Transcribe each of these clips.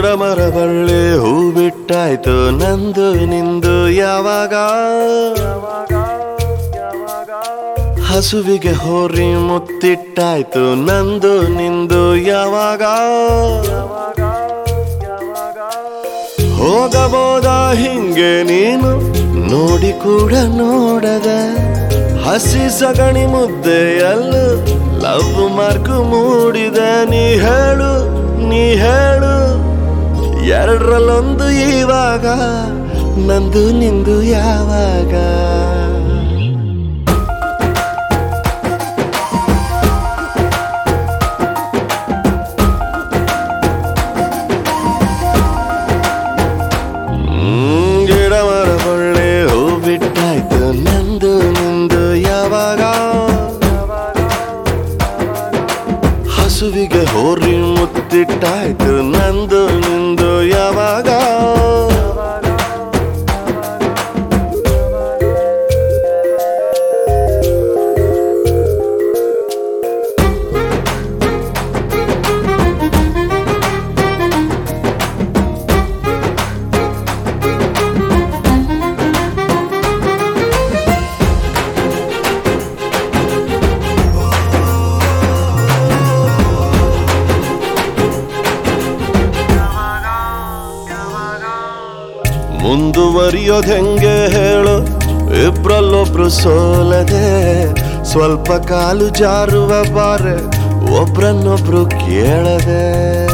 ಗಿಡ ಮರ ಬಳ್ಳಿ ಹೂ ಬಿಟ್ಟಾಯ್ತು ನಂದು ನಿಂದು ಯಾವಾಗ ಹಸುವಿಗೆ ಹೋರಿ ಮುತ್ತಿಟ್ಟಾಯ್ತು ನಂದು ನಿಂದು ಯಾವಾಗ ಹೋಗಬೋದ ಹಿಂಗೆ ನೀನು ನೋಡಿ ಕೂಡ ನೋಡದ ಹಸಿ ಸಗಣಿ ಮುದ್ದೆಯಲ್ಲೂ ಲವ್ ಮಾರ್ಕ್ ಮೂಡಿದೆ ನೀ ಹೇಳು ನೀ ಹೇಳು ಎರಡರಲ್ಲೊಂದು ಇವಾಗ ನಂದು ನಿಂದು ಯಾವಾಗ ಹ್ಮ್, ಗಿಡ ಮರ ಬಳ್ಳಿ ಹೂ ಬಿಟ್ಟಾಯ್ತು ನಂದು ನಿಂದು ಯಾವಾಗ ಹಸುವಿಗೆ ಹೋರಿ ಮುತ್ತಿಟ್ಟಾಯ್ತು ನಂದು ನಿಂದು ಯಾವಾಗ ಮುಂದುವರಿಯೋದ್ ಹೆಂಗೆ ಹೇಳು ಇಬ್ರಲ್ಲೊಬ್ರು ಸೋಲದೆ ಸ್ವಲ್ಪ ಕಾಲು ಜಾರುವ ಬಾರೆ ಒಬ್ರನ್ನೊಬ್ರು ಕೇಳದೆ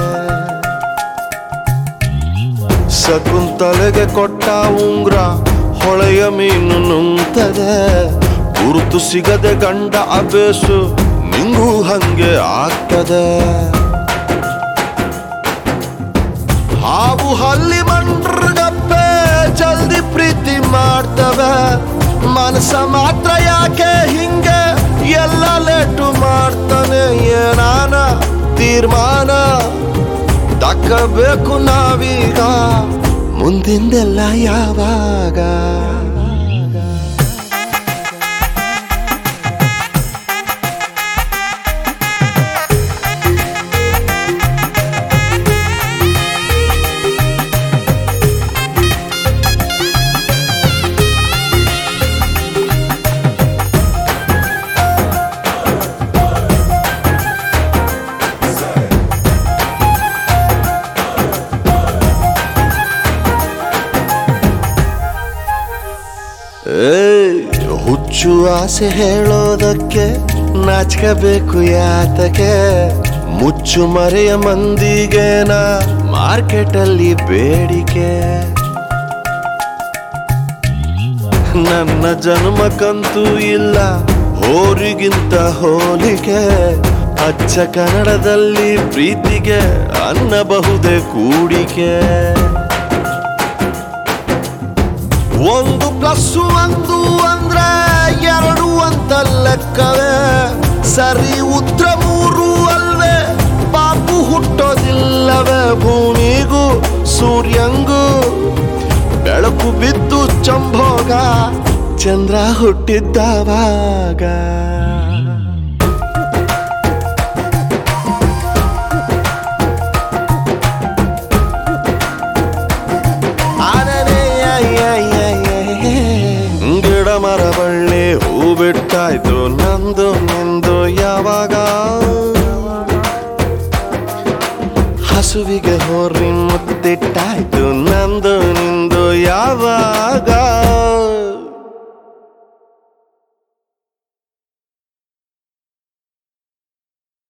ಶಕುಂತಲೆಗೆ ಕೊಟ್ಟ ಉಂಗ್ರ ಹೊಳೆಯ ಮೀನು ನುಂಗ್ತದೆ ಗುರುತು ಸಿಗದೆ ಗಂಡ ಅಬೇಸು ನಿಂಗೂ ಹಂಗೆ ಆಗ್ತದೆ ಹಾವು ಹಲ್ಲಿ ಮಂಡ್ರಗಪ್ಪೆ ಜಲ್ದಿ ಪ್ರೀತಿ ಮಾಡ್ತವೆ ಮನಸ್ಸ ಮಾತ್ರ ಯಾಕೆ ಹಿಂಗೆ ಎಲ್ಲ ಲೇಟು ಮಾಡ್ತಾನೆ ಏನಾನ ತೀರ್ಮಾನ ತಕ್ಕಬೇಕು ನಾವೀಗ ಮುಂದಿಂದೆಲ್ಲ ಯಾವಾಗ ಏಯ್, ಹುಚ್ಚು ಆಸೆ ಹೇಳೋದಕ್ಕೆ ನಾಚ್ಕಬೇಕು ಯಾತಕ್ಕೆ ಮುಚ್ಚು ಮರೆಯ ಮಂದಿಗೇನ ಮಾರ್ಕೆಟಲ್ಲಿ ಬೇಡಿಕೆ ನನ್ನ ಜನ್ಮಕ್ಕಂತೂ ಇಲ್ಲ ಹೋರಿಗಿಂತ ಹೋಲಿಕೆ ಅಚ್ಚ ಕನ್ನಡದಲ್ಲಿ ಪ್ರೀತಿಗೆ ಅನ್ನಬಹುದೇ ಕೂಡಿಕೆ ಒಂದು ಪ್ಲಸ್ ಒಂದು ಅಂದ್ರೆ ಎರಡು ಅಂತ ಲೆಕ್ಕವೇ ಸರಿ ಉತ್ತರ ಮೂರು ಅಲ್ವೇ ಪಾಪು ಹುಟ್ಟೋದಿಲ್ಲವೇ ಭೂಮಿಗೂ ಸೂರ್ಯಂಗೂ ಬೆಳಕು ಬಿದ್ದು ಚಂಭೋಗ ಚಂದ್ರ ಹುಟ್ಟಿದ್ದವಾಗ ಗಿಡ ಮರ ಬಳ್ಳಿ ಹೂ ಬಿಟ್ಟಾಯ್ತು ನಂದು ನಿಂದು ಯಾವಾಗ ಹಸುವಿಗೆ ಹೋರಿ ಮುತ್ತಿಟ್ಟಾಯ್ತು ನಂದು ನಿಂದು ಯಾವಾಗ